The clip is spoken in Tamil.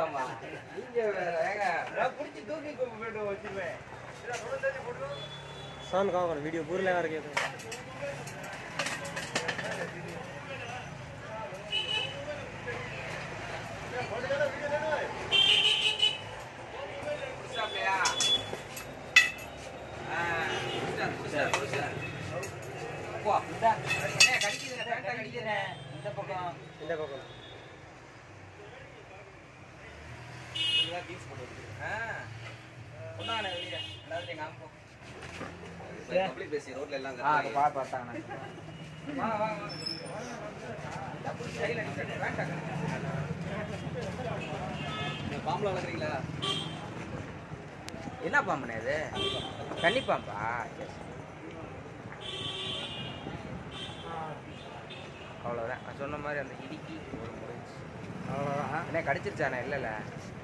போறாமா நீங்க வேற ஏங்க நான் பிடிச்சி தூக்கி போயிட்டு வச்சிருவேன் साउंड कहाँ करो वीडियो पूरी लगा रखी है புடிச்சாப்லையா? ஆ, புடிச்சார், புடிச்சார், புடிச்சார். அப்பா, இந்தா. என்ன கடிக்குதுங்க, பேண்ட்டை கடிக்குதுங்க. இந்த பக்கம் இந்த பக்கம் இதுதான் பீஸ் போட்டு வச்சிருக்கு. ஆ. கொண்டாங்கண்ணே வெளியே. எல்லாத்தையும் காமிப்போம். பப்ளிக் பேசி ரோட்ல எல்லாம் ஆ, அங்க பா- பார்த்தாங்கண்ணே. வாங்க, வாங்க, வாங்க. இந்தா புடிச்சு கையில அடிச்சிட்டு, பேண்ட்டை கடிக்குது. பாம்புல வளர்க்குறீங்களா என்ன பாம்புண்ணே இது கன்னி பாம்பா சரி, சரி. அவ்வளோதான் நான் சொன்ன மாதிரி அந்த இடிக்கி ஒரு முடிஞ்சு அவ்வளோதான் என்ன கடிச்சிருச்சானே இல்லைல்ல